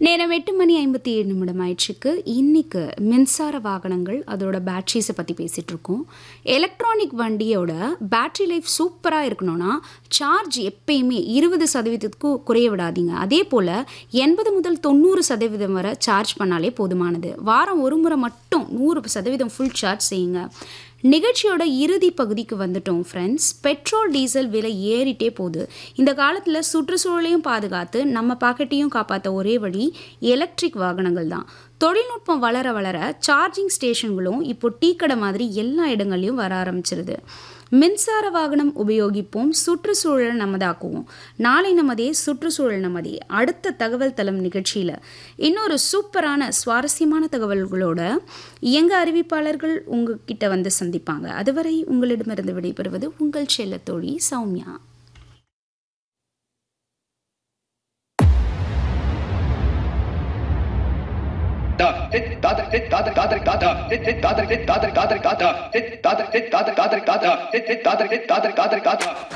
நேரம் எட்டு மணி ஐம்பத்தி ஏழு நிமிடம் ஆயிடுச்சுக்கு இன்னைக்கு மின்சார வாகனங்கள் அதோட பேட்ரிஸை பற்றி பேசிகிட்டு இருக்கோம் எலக்ட்ரானிக் வண்டியோட பேட்ரி லைஃப் சூப்பராக இருக்கணும்னா சார்ஜ் எப்பயுமே இருபது சதவீதத்துக்கு குறைய விடாதீங்க அதே போல் எண்பது முதல் தொண்ணூறு சதவீதம் வரை சார்ஜ் பண்ணாலே போதுமானது வாரம் ஒரு முறை மட்டும் நூறு சதவீதம் ஃபுல் சார்ஜ் செய்யுங்க நிகழ்ச்சியோட இறுதி பகுதிக்கு வந்துட்டோம் ஃப்ரெண்ட்ஸ் பெட்ரோல் டீசல் விலை ஏறிட்டே போகுது இந்த காலத்தில் சுற்றுச்சூழலையும் பாதுகாத்து நம்ம பாக்கெட்டையும் காப்பாற்ற ஒரே வழி எலக்ட்ரிக் வாகனங்கள் தான் தொழில்நுட்பம் வளர வளர சார்ஜிங் ஸ்டேஷன்களும் இப்போ டீ கடை மாதிரி எல்லா இடங்கள்லையும் வர ஆரம்பிச்சிருது மின்சார வாகனம் உபயோகிப்போம் சுற்றுச்சூழல் நமதாக்குவோம் நாளை நமதே சுற்றுச்சூழல் நமதே அடுத்த தகவல் தளம் நிகழ்ச்சியில் இன்னொரு சூப்பரான சுவாரஸ்யமான தகவல்களோட எங்கள் அறிவிப்பாளர்கள் உங்ககிட்ட வந்து சந்திப்பாங்க அதுவரை உங்களிடமிருந்து விடைபெறுவது உங்கள் செல்ல தோழி சௌமியா da